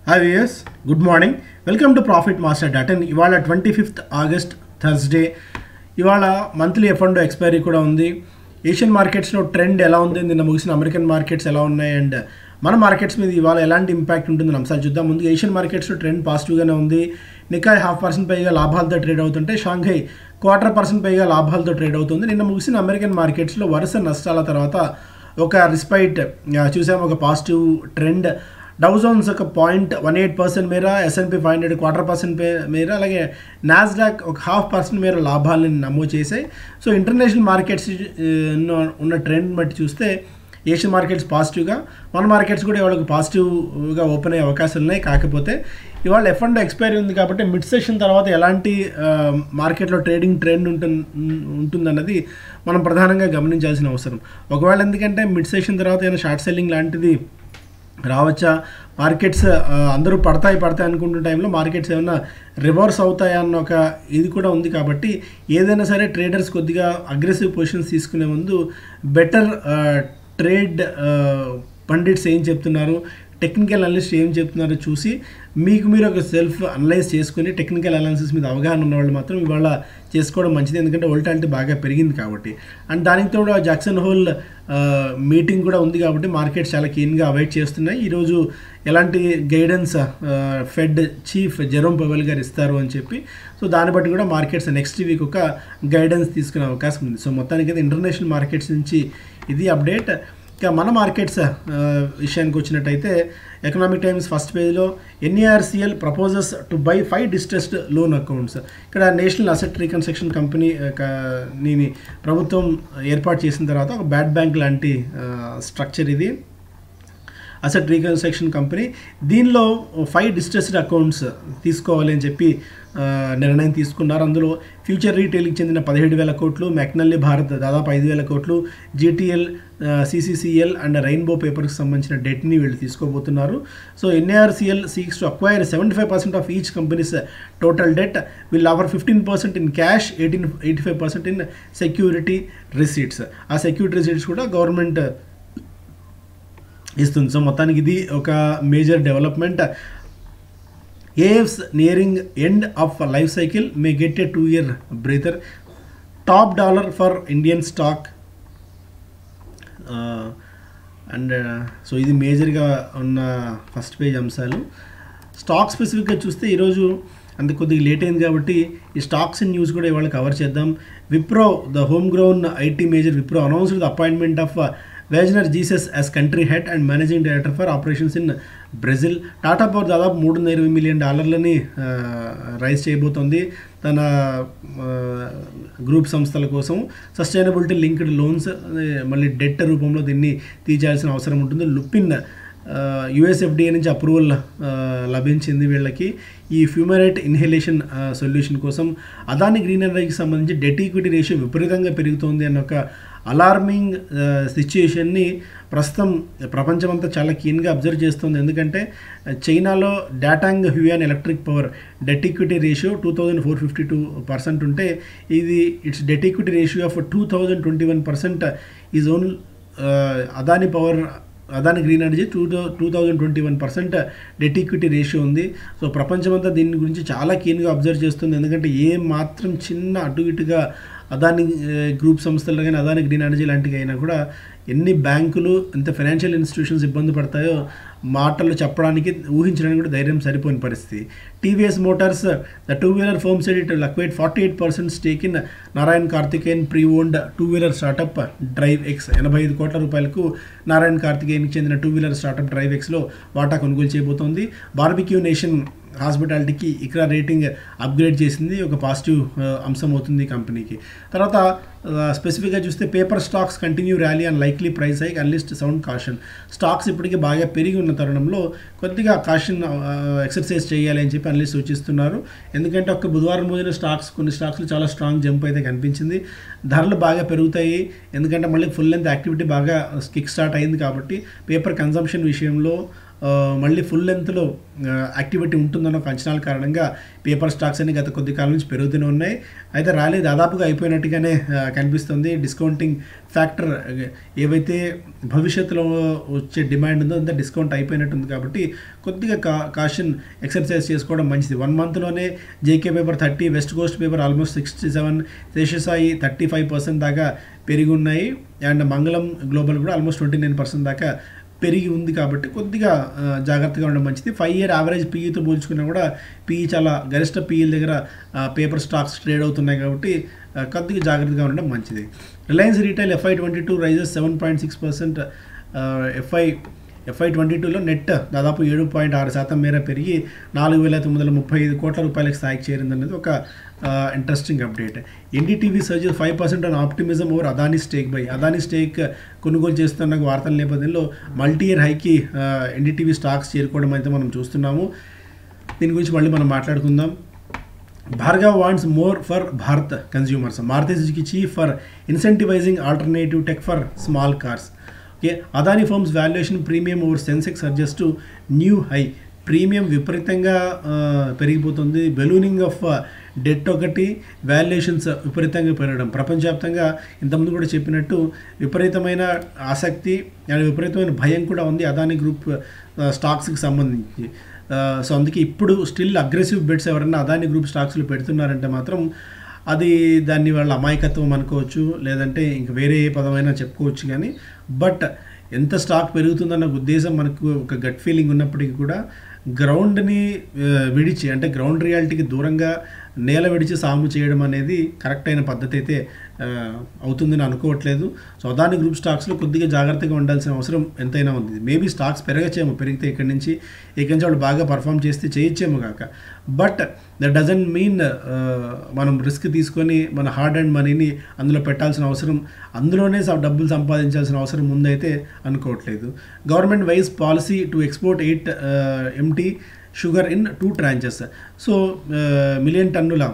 hi viewers good morning welcome to profit master dot and ఇవాళ twenty fifth August Thursday ఇవాళ monthly F and expiry కూడా ఉంది Asian మార్కెట్స్లో trend ఎలా ఉంది నిన్న ముగిసిన అమెరికన్ మార్కెట్స్ ఎలా ఉన్నాయి అండ్ మన మార్కెట్స్ మీద ఇవాళ ఎలాంటి ఇంపాక్ట్ ఉంటుందని అంశాలు చూద్దాం ముందు ఏషియన్ మార్కెట్స్లో ట్రెండ్ పాజిటివ్గానే ఉంది నికాయ్ హాఫ్ పర్సెంట్ పైగా లాభాలతో ట్రేడ్ అవుతుంటే షాంఘై క్వార్టర్ పర్సెంట్ పైగా లాభాలతో ట్రేడ్ అవుతుంది నిన్న ముగిసిన అమెరికన్ మార్కెట్స్లో వరుస నష్టాల తర్వాత ఒక రిస్పైట్ చూసాము ఒక పాజిటివ్ ట్రెండ్ డౌజోన్స్ ఒక పాయింట్ వన్ ఎయిట్ పర్సెంట్ మేర S and P five hundred quarter percent మేర అలాగే నాస్డాక్ ఒక హాఫ్ పర్సెంట్ మేర లాభాలను నమోదు చేశాయి సో ఇంటర్నేషనల్ మార్కెట్స్ ఉన్న ట్రెండ్ బట్టి చూస్తే ఏషియన్ మార్కెట్స్ పాజిటివ్గా మన మార్కెట్స్ కూడా ఇవాళ పాజిటివ్గా ఓపెన్ అయ్యే అవకాశాలు ఉన్నాయి కాకపోతే ఇవాళ ఎఫ్ అండ్ ఎక్స్పైరీ ఉంది కాబట్టి మిడ్ సెషన్ తర్వాత ఎలాంటి మార్కెట్లో ట్రేడింగ్ ట్రెండ్ ఉంటుంది ఉంటుందన్నది మనం ప్రధానంగా గమనించాల్సిన అవసరం ఒకవేళ ఎందుకంటే మిడ్ సెషన్ తర్వాత ఏమైనా షార్ట్ సెల్లింగ్ లాంటిది రావచ్చా మార్కెట్స్ అందరూ పడతాయి పడతాయి అనుకుంటున్న టైంలో మార్కెట్స్ ఏమైనా రివర్స్ అవుతాయా అన్న ఒక ఇది కూడా ఉంది కాబట్టి ఏదైనా సరే ట్రేడర్స్ కొద్దిగా అగ్రెసివ్ పొజిషన్స్ తీసుకునే ముందు బెటర్ ట్రేడ్ పండిట్స్ ఏం చెప్తున్నారు టెక్నికల్ అనలిస్ట్ ఏం చెప్తున్నారో చూసి మీకు మీరు ఒక సెల్ఫ్ అనలైజ్ చేసుకుని టెక్నికల్ అనాలిసిస్ మీద అవగాహన ఉన్న వాళ్ళు మాత్రం ఇవాళ చేసుకోవడం మంచిది ఎందుకంటే వోల్టాలిటీ బాగా పెరిగింది కాబట్టి అండ్ దానికి తోడు జాక్సన్ హోల్ మీటింగ్ కూడా ఉంది కాబట్టి మార్కెట్ చాలా కీన్గా అవాయిడ్ చేస్తున్నాయి ఈరోజు ఎలాంటి guidance Fed chief Jerome Powell గారు ఇస్తారు అని చెప్పి సో దాన్ని బట్టి కూడా మార్కెట్స్ నెక్స్ట్ వీక్ ఒక గైడెన్స్ తీసుకునే అవకాశం ఉంది సో మొత్తానికి అయితే ఇంటర్నేషనల్ మార్కెట్స్ నుంచి ఇది అప్డేట్ ఇక మన మార్కెట్స్ విషయానికి వచ్చినట్టయితే ఎకనామిక్ టైమ్స్ ఫస్ట్ పేజ్లో NARCL proposes to buy five distressed loan accounts ఇక్కడ నేషనల్ అసెట్ రీకన్స్ట్రక్షన్ కంపెనీ నీని ప్రభుత్వం ఏర్పాటు చేసిన తర్వాత ఒక బ్యాడ్ బ్యాంక్ లాంటి స్ట్రక్చర్ ఇది అసెట్ రీకన్స్ట్రక్షన్ కంపెనీ దీనిలో ఫైవ్ డిస్ట్రెస్డ్ అకౌంట్స్ తీసుకోవాలి అని చెప్పి నిర్ణయం తీసుకున్నారు అందులో ఫ్యూచర్ రీటైల్కి చెందిన పదిహేడు వేల కోట్లు మెక్నల్లీ భారత్ దాదాపు ఐదు వేల కోట్లు జీటీఎల్ సిసిసిఎల్ అండ్ రెయిన్బో పేపర్కి సంబంధించిన డెట్ని వీళ్ళు తీసుకోబోతున్నారు so NARCL seeks to acquire seventy five percent of each companies total debt will offer fifteen percent in cash eighteen eighty five percent in security receipts ఆ సెక్యూరిటీ రిసీట్స్ కూడా government ఇస్తుంది so మొత్తానికి ఇది ఒక major development AFs nearing end of life cycle may get a two year breather top dollar for Indian stock and so ఇది మేజర్గా ఉన్న first page అంశాలు స్టాక్ స్పెసిఫిక్గా చూస్తే ఈరోజు అంత కొద్దిగా లేట్ అయింది కాబట్టి ఈ స్టాక్స్ అండ్ న్యూస్ కూడా ఇవాళ కవర్ చేద్దాం Wipro the home grown IT major Wipro announced the appointment of Wagner Jesus as country head and managing director for operations in Brazil Tata Power దాదాపు మూడు వందల ఇరవై మిలియన్ డాలర్లని రైజ్ చేయబోతోంది తన గ్రూప్ సంస్థల కోసం సస్టైనబిలిటీ లింక్డ్ లోన్స్ మళ్ళీ డెట్ రూపంలో దీన్ని తీర్చాల్సిన అవసరం ఉంటుంది లుపిన్ యుఎస్ఎఫ్డిఏ నుంచి అప్రూవల్ లభించింది వీళ్ళకి ఈ ఫ్యూమరేట్ ఇన్హలేషన్ సొల్యూషన్ కోసం అదాని గ్రీన్ ఎనర్జీకి సంబంధించి డెట్ ఈక్విటీ రేషియో విపరీతంగా పెరుగుతోంది అన్న ఒక అలార్మింగ్ సిచ్యుయేషన్ని ప్రస్తుతం ప్రపంచమంతా చాలా కీన్గా అబ్జర్వ్ చేస్తుంది ఎందుకంటే చైనాలో Datang Huayin electric power debt equity ratio two thousand four fifty two percent ఉంటే ఇది its debt equity ratio of two thousand twenty one percent is own Adani Power Adani Green Energy two two thousand twenty one percent debt equity ratio ఉంది so ప్రపంచమంతా దీని గురించి చాలా కీన్గా observe చేస్తుంది ఎందుకంటే ఏ మాత్రం చిన్న అటు ఇటుగా అదాని గ్రూప్ సంస్థలు కానీ అదాని గ్రీన్ ఎనర్జీ లాంటివి అయినా కూడా ఎన్ని బ్యాంకులు ఎంత ఫైనాన్షియల్ ఇన్స్టిట్యూషన్స్ ఇబ్బంది పడతాయో మాటలు చెప్పడానికి ఊహించడానికి కూడా ధైర్యం సరిపోయిన పరిస్థితి TVS Motors the two wheeler firm said it లక్వేట్ forty eight percent stake in Narayan Karthikeyan pre owned two wheeler startup Drive X ఎనభై ఐదు కోట్ల రూపాయలకు నారాయణ్ కార్తికేయన్కి చెందిన టూ వీలర్ స్టార్టప్ డ్రైవ్ ఎక్స్లో వాటా కొనుగోలు చేయబోతోంది బార్బిక్యూ నేషన్ హాస్పిటాలిటీకి ఇక్రా రేటింగ్ అప్గ్రేడ్ చేసింది ఒక పాజిటివ్ అంశం అవుతుంది కంపెనీకి తర్వాత స్పెసిఫిక్గా చూస్తే paper stocks continue rally and likely price hike analyst sound caution stocks ఇప్పటికీ బాగా పెరిగి ఉన్న తరుణంలో కొద్దిగా కాషన్ ఎక్సర్సైజ్ చేయాలి అని చెప్పి అన్లిస్ట్ సూచిస్తున్నారు ఎందుకంటే ఒక బుధవారం రోజున స్టాక్స్ కొన్ని స్టాక్స్లో చాలా స్ట్రాంగ్ జంప్ అయితే కనిపించింది ధరలు బాగా పెరుగుతాయి ఎందుకంటే మళ్ళీ ఫుల్ లెంత్ యాక్టివిటీ బాగా కిక్ స్టార్ట్ అయింది కాబట్టి పేపర్ కన్సంప్షన్ విషయంలో ఆ, మళ్ళీ ఫుల్ లెంత్లో యాక్టివిటీ ఉంటుందన్న ఒక అంచనాల కారణంగా పేపర్ స్టాక్స్ అన్ని గత కొద్ది కాలం నుంచి పెరుగుతూనే ఉన్నాయి అయితే ర్యాలీ దాదాపుగా అయిపోయినట్టుగానే ఆ, కనిపిస్తుంది డిస్కౌంటింగ్ ఫ్యాక్టర్ ఏవైతే భవిష్యత్తులో వచ్చే డిమాండ్ ఉందో అంతా డిస్కౌంట్ అయిపోయినట్టు ఉంది కాబట్టి కొద్దిగా కా కాషన్ ఎక్సర్సైజ్ చేసుకోవడం మంచిది వన్ మంత్లోనే JK paper thirty West Coast paper almost sixty seven Seshasayee thirty five percent దాకా పెరిగి ఉన్నాయి అండ్ మంగళం గ్లోబల్ కూడా ఆల్మోస్ట్ ట్వంటీ నైన్ పర్సెంట్ దాకా పెరిగి ఉంది కాబట్టి కొద్దిగా ఆ, జాగ్రత్తగా ఉండడం మంచిది ఫైవ్ ఇయర్ యావరేజ్ పీఈతో పోల్చుకున్నా కూడా పీఈ చాలా గరిష్ట పీఈల దగ్గర పేపర్ స్టాక్స్ ట్రేడ్ అవుతున్నాయి కాబట్టి ఆ, కొద్దిగా జాగ్రత్తగా ఉండడం మంచిది Reliance Retail FY twenty two rises seven point six percent FY FY twenty టూలో నెట్ దాదాపు ఏడు పాయింట్ ఆరు శాతం మేర పెరిగి నాలుగు వేల తొమ్మిది వందల ముప్పై ఐదు కోట్ల రూపాయలకు స్థాయికి చేరిందనేది ఒక interesting update NDTV surge five percent on optimism over Adani stake buy Adani stake కొనుగోలు చేస్తున్న వార్తల నేపథ్యంలో మల్టీ ఇయర్ హైకి ఎన్డీటీవీ స్టాక్స్ చేరుకోవడం అయితే మనం చూస్తున్నాము దీని గురించి మళ్ళీ మనం మాట్లాడుకుందాం Bhargav wants more for Bharat consumers Maruti Suzuki chief for incentivising alternative tech for small cars okay Adani firms valuation premium over Sensex surges to new high premium విపరీతంగా ఆ, పెరిగిపోతుంది బెలూనింగ్ ఆఫ్ డెట్ ఒకటి వాల్యుయేషన్స్ విపరీతంగా పెరగడం ప్రపంచవ్యాప్తంగా ఇంతకుముందు కూడా చెప్పినట్టు విపరీతమైన ఆసక్తి అండ్ విపరీతమైన భయం కూడా ఉంది అదానీ గ్రూప్ ఆ, స్టాక్స్కి సంబంధించి ఆ, సో అందుకే ఇప్పుడు స్టిల్ అగ్రెసివ్ బెట్స్ ఎవరైనా అదాని గ్రూప్ స్టాక్స్లో పెడుతున్నారంటే మాత్రం అది దాన్ని వాళ్ళ అమాయకత్వం అనుకోవచ్చు లేదంటే ఇంక వేరే ఏ పదమైనా చెప్పుకోవచ్చు కానీ బట్ ఎంత స్టాక్ పెరుగుతుందన్న ఉద్దేశం మనకు ఒక గట్ ఫీలింగ్ ఉన్నప్పటికీ కూడా గ్రౌండ్ని ఆ, విడిచి అంటే గ్రౌండ్ రియాలిటీకి దూరంగా నేల విడిచి సాము చేయడం అనేది కరెక్ట్ అయిన పద్ధతి అయితే ఆ, అవుతుందని అనుకోవట్లేదు సో అదాని గ్రూప్ స్టాక్స్లో కొద్దిగా జాగ్రత్తగా ఉండాల్సిన అవసరం ఎంతైనా ఉంది మేబీ స్టాక్స్ పెరగచ్చేమో పెరిగితే ఇక్కడి నుంచి ఇక్కడి నుంచి వాళ్ళు బాగా పర్ఫామ్ చేస్తే చేయొచ్చేమో కాక బట్ దట్ డజంట్ మీన్ మనం రిస్క్ తీసుకొని మన హార్డ్ అండ్ మనీని అందులో పెట్టాల్సిన అవసరం అందులోనే స- డబ్బులు సంపాదించాల్సిన అవసరం ఉందైతే అనుకోవట్లేదు government wise policy to export eight MT sugar in two tranches so million టన్నుల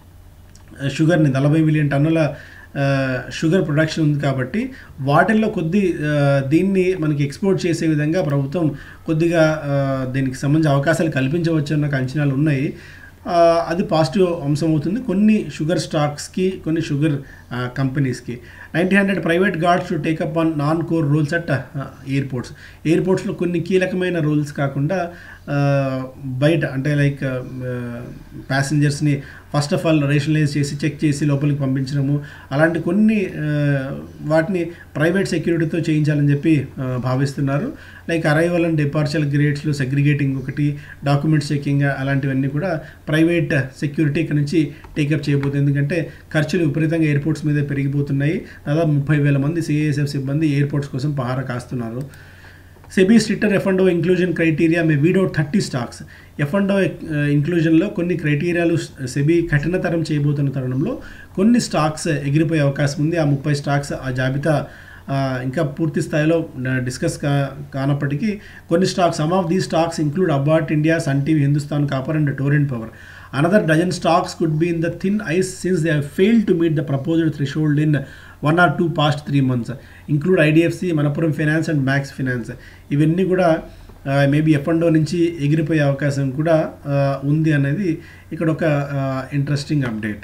షుగర్ని నలభై మిలియన్ టన్నుల ఆ, షుగర్ ప్రొడక్షన్ ఉంది కాబట్టి వాటిల్లో కొద్ది ఆ, దీన్ని మనకి ఎక్స్పోర్ట్ చేసే విధంగా ప్రభుత్వం కొద్దిగా ఆ, దీనికి సంబంధించి అవకాశాలు కల్పించవచ్చు అన్న ఒక అంచనాలు ఉన్నాయి ఆ, అది పాజిటివ్ అంశం అవుతుంది కొన్ని షుగర్ స్టాక్స్కి కొన్ని షుగర్ కంపెనీస్కి nineteen hundred private guards to take up on non core rules at airports ఎయిర్పోర్ట్స్లో కొన్ని కీలకమైన రూల్స్ కాకుండా ఆ, బయట అంటే లైక్ ప్యాసింజర్స్ని ఫస్ట్ ఆఫ్ ఆల్ రేషనలైజ్ చేసి చెక్ చేసి లోపలికి పంపించడము అలాంటి కొన్ని ఆ, వాటిని ప్రైవేట్ సెక్యూరిటీతో చేయించాలని చెప్పి ఆ, భావిస్తున్నారు లైక్ అరైవల్ అండ్ డిపార్చర్ గ్రేడ్స్లో సెగ్రిగేటింగ్ ఒకటి డాక్యుమెంట్స్ చెకింగ్ అలాంటివన్నీ కూడా ప్రైవేట్ సెక్యూరిటీ ఇక్కడ నుంచి టేకప్ చేయబోతుంది ఎందుకంటే ఖర్చులు విపరీతంగా ఎయిర్పోర్ట్స్ మీద పెరిగిపోతున్నాయి దాదాపు ముప్పై వేల మంది సిఐఎస్ఎఫ్ సిబ్బంది ఎయిర్పోర్ట్స్ కోసం పహారా కాస్తున్నారు SEBI stricter F and inclusion criteria may weed out thirty stocks F and ఇంక్లూజన్లో కొన్ని క్రైటీరియాలు సెబీ కఠినతరం చేయబోతున్న తరుణంలో కొన్ని స్టాక్స్ ఎగిరిపోయే అవకాశం ఉంది ఆ ముప్పై స్టాక్స్ ఆ జాబితా ఆ, ఇంకా పూర్తి స్థాయిలో డిస్కస్ కా కానప్పటికీ కొన్ని stocks some of the stocks include Abbott India Sun TV Hindustan copper and Torrent Power another dozen stocks could be in the thin ice since they fail to meet the proposed threshold in one or two past three months include IDFC Manappuram Finance and Max Finance ఇవన్నీ కూడా maybe F and నుంచి ఎగిరిపోయే అవకాశం కూడా ఆ, ఉంది అనేది ఇక్కడ ఒక interesting update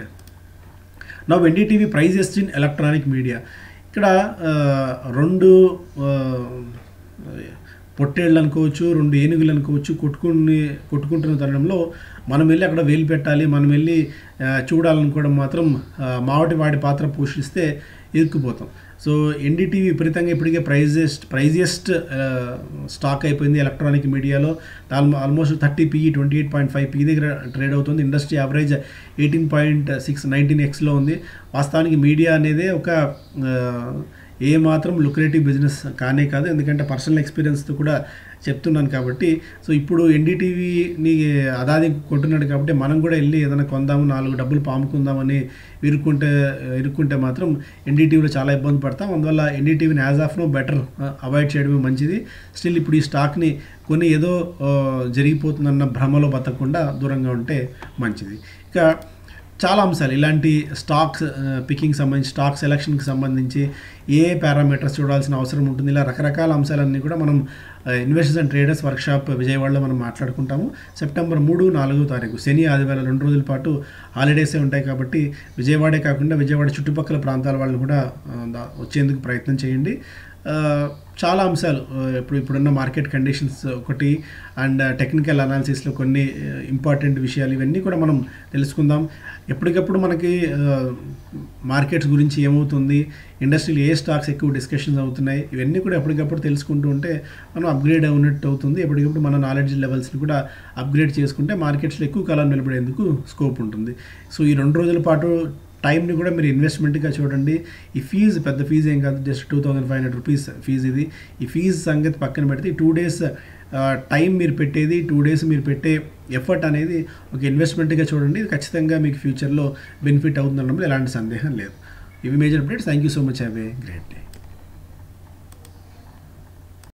now NDTV prices in electronic media ఇక్కడ ఆ, రెండు ఆ, పొట్టేళ్ళు అనుకోవచ్చు రెండు ఏనుగులు అనుకోవచ్చు కొట్టుకుని కొట్టుకుంటున్న తరుణంలో మనం వెళ్ళి అక్కడ వేలు పెట్టాలి మనం వెళ్ళి ఆ, చూడాలనుకోవడం మాత్రం ఆ, మావటి వాడి పాత్ర పోషిస్తే ఇరుక్కుపోతాం సో ఎన్డీటీవీ విపరీతంగా ఇప్పటికే ప్రైజెస్ట్ ప్రైజియస్ట్ స్టాక్ అయిపోయింది ఎలక్ట్రానిక్ మీడియాలో almost thirty PE twenty eight point five P దగ్గర ట్రేడ్ అవుతుంది industry average eighteen point six nineteen ఎక్స్లో ఉంది వాస్తవానికి మీడియా అనేదే ఒక ఆ, ఏ మాత్రం లుక్రేటివ్ బిజినెస్ కానే కాదు ఎందుకంటే పర్సనల్ ఎక్స్పీరియన్స్తో కూడా చెప్తున్నాను కాబట్టి సో ఇప్పుడు ఎన్డీటీవీని అదాది కొంటున్నాడు కాబట్టి మనం కూడా వెళ్ళి ఏదైనా కొందాము నాలుగు డబ్బులు పాముకుందామని ఇరుక్కుంటే ఇరుక్కుంటే మాత్రం ఎన్డీటీవీలో చాలా ఇబ్బంది పడతాం అందువల్ల ఎన్డీటీవీని as of no better avoid చేయడమే మంచిది స్టిల్ ఇప్పుడు ఈ స్టాక్ని కొని ఏదో ఆ, జరిగిపోతుందన్న భ్రమలో బతకకుండా దూరంగా ఉంటే మంచిది ఇక చాలా అంశాలు ఇలాంటి స్టాక్స్ పికింగ్ సంబంధించి స్టాక్ సెలక్షన్కి సంబంధించి ఏ పారామీటర్స్ చూడాల్సిన అవసరం ఉంటుంది ఇలా రకరకాల అంశాలన్నీ కూడా మనం ఇన్వెస్టర్స్ అండ్ ట్రేడర్స్ వర్క్షాప్ విజయవాడలో మనం మాట్లాడుకుంటాము సెప్టెంబర్ మూడు నాలుగో తారీఖు శని ఆదివారం రెండు రోజుల పాటు హాలిడేసే ఉంటాయి కాబట్టి విజయవాడే కాకుండా విజయవాడ చుట్టుపక్కల ప్రాంతాల వాళ్ళని కూడా ఆ, దా- వచ్చేందుకు ప్రయత్నం చేయండి ఆ, చాలా అంశాలు ఆ, ఇప్పుడు ఇప్పుడున్న మార్కెట్ కండిషన్స్ ఒకటి అండ్ టెక్నికల్ అనాలిసిస్లో కొన్ని ఇంపార్టెంట్ విషయాలు ఇవన్నీ కూడా మనం తెలుసుకుందాం ఎప్పటికప్పుడు మనకి మార్కెట్స్ గురించి ఏమవుతుంది ఇండస్ట్రీలో ఏ స్టాక్స్ ఎక్కువ డిస్కషన్స్ అవుతున్నాయి ఇవన్నీ కూడా ఎప్పటికప్పుడు తెలుసుకుంటూ ఉంటే మనం అప్గ్రేడ్ అవునట్టు అవుతుంది ఎప్పటికప్పుడు మన నాలెడ్జ్ లెవెల్స్ని కూడా అప్గ్రేడ్ చేసుకుంటే మార్కెట్స్లో ఎక్కువ కాలం నిలబడేందుకు స్కోప్ ఉంటుంది సో ఈ రెండు రోజుల పాటు టైంని కూడా మీరు ఇన్వెస్ట్మెంట్గా చూడండి ఈ ఫీజు పెద్ద ఫీజు ఏం కాదు just two thousand five hundred rupees fees ఇది ఈ ఫీజు సంగతి పక్కన పెడితే ఈ టూ డేస్ టైం మీరు పెట్టేది టూ డేస్ మీరు పెట్టే ఎఫర్ట్ అనేది ఒక ఇన్వెస్ట్మెంట్గా చూడండి ఇది ఖచ్చితంగా మీకు ఫ్యూచర్లో బెనిఫిట్ అవుతుందన్నప్పుడు ఎలాంటి సందేహం లేదు ఇవి major updates thank you so much have a great day